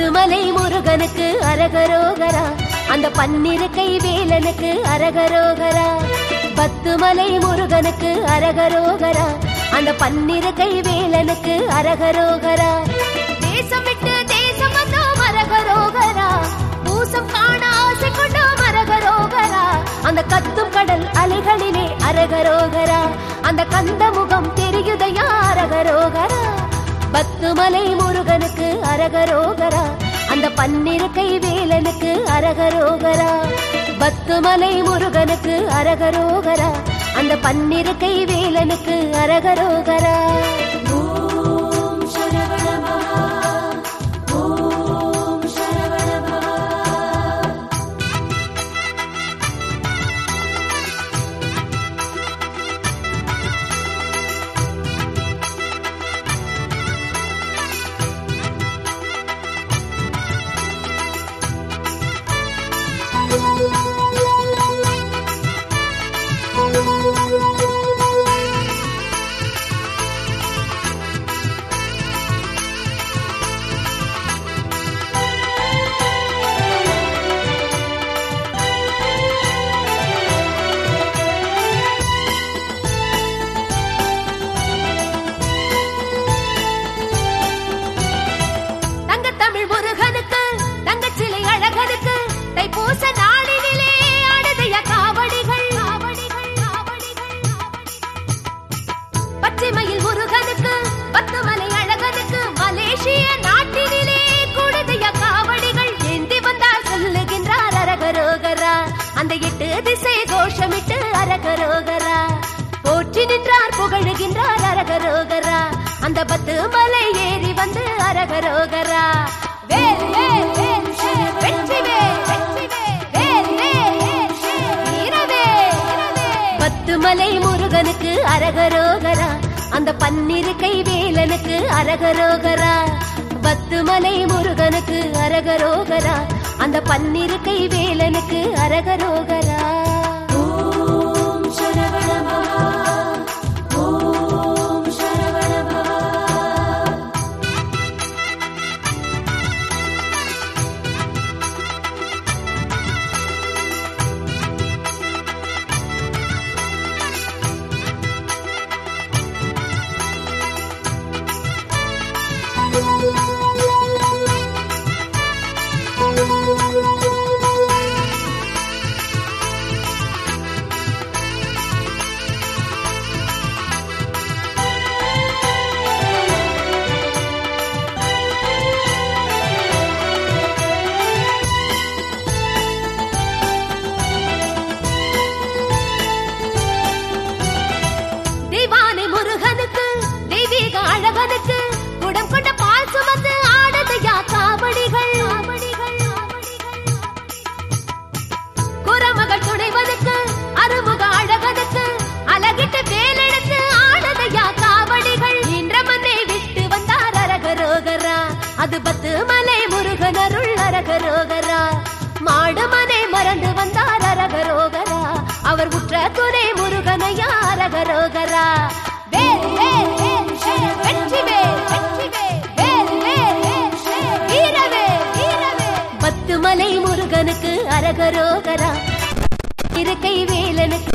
பத்துமலை முருகனுக்கு அரகரோகரா அந்த பன்னிருக்கை வேலனுக்கு அரகரோகரா பத்துமலை முருகனுக்கு அரகரோகரா அந்த பன்னிருக்கை வேலனுக்கு அரகரோகரா தேசம் விட்டு தேசம் வந்தோம் அரகரோகரா பூசம் காண ஆசை கொண்டோம் அரகரோகரா அந்த கத்தும் கடல் அலைகளிலே அரகரோகரா அந்த கந்த முகம் தெரியுதையா அரகரோகரா பத்துமலை முருகனுக்கு அரகரோகரா அந்த பன்னிருக்கை வேலனுக்கு அரகரோகரா பத்துமலை முருகனுக்கு அரகரோகரா அந்த பன்னிருக்கை வேலனுக்கு அரகரோகரா ஓம் சரவணபவா ஓம் சரவணபவா தங்கத்தமிழ் முருகனுக்கு தங்கச்சிலை அழகனுக்கு தைப்பூச நாளினிலே ஆடுதைய காவடிகள் காவடிகள் காவடிகள் பச்சைமயில் முருகனுக்கு பத்துமலை அழகனுக்கு மலேசிய நாட்டினிலே கூடுதைய காவடிகள் ஏந்தி வந்தால் சொல்லுகின்றார் அரகரோகரா அந்த எட்டு திசை கோஷமிட்டு அரகரோகரா போற்றி நின்றார் புகழுகின்றார் அரகரோகரா அந்த பத்து மலை ஏறி வந்து அரகரோகரா வேல் வேல் வேல் வேல், வெற்றி வேல் வெற்றி வேல் வேல் வேல் வேல், வீரவேல் வீரவேல். பத்து மலை முருகனுக்கு அரகரோகரா அந்த பன்னிருக்கை வேலனுக்கு அரகரோகரா பத்து மலை முருகனுக்கு அரகரோகரா அந்த பன்னிருக்கை வேலனுக்கு அரகரோகரா ஓம் சரவணபவா ஓம் சரவணபவா தெய்வானை முருகனுக்கு தெய்வீக அழகனுக்கு குடம் கொண்ட பால் சுமந்து ஆடுதையா காவடிகள் குரமகள் துணைவனுக்கு அருமுக அழகனுக்கு அழகிட்டு வேலெடுத்து ஆடுதையா காவடிகள் நின்ற மண்ணை விட்டு வந்தார் அரகரோகரா அது பத்து மலை முருகன் அருள் அரகரோகரா மாடு மனை மறந்து வந்தார் அரகரோகரா அவர் உற்ற துணை முருகனையா அரகரோகரா வேல் வேல் வேல் வேல், வெற்றி வேல் வெற்றி வேல் வேல் வேல் வேல், வீரவேல் வீரவேல் பத்து மலை முருகனுக்கு அரகரோகரா இருக்கை வேலனுக்கு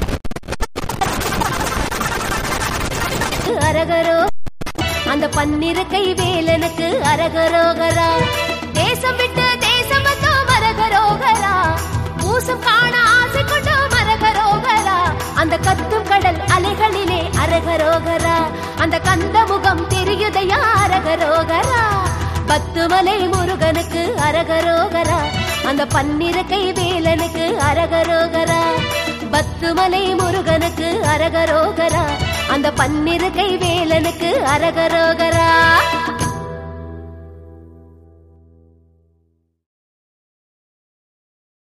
அரகரோ அந்த பன்னிருக்கை வேலனுக்கு அரகரோகரா தேசம் விட்டு தேசம் வந்தோம் அரகரோகரா பூசம் காண ஆசை கொண்டோம் அரகரோகரா அந்த கத்தும் கடல் அலைகளிலே அரகரோகரா அந்த கந்த முகம் தெரியுதையா அரகரோகரா பத்துமலை முருகனுக்கு அரகரோகரா அந்த பன்னிருக்கை வேலனுக்கு அரகரோகரா பத்துமலை முருகனுக்கு அரகரோகரா அந்த பன்னிருக்கை வேலனுக்கு அரகரோகரா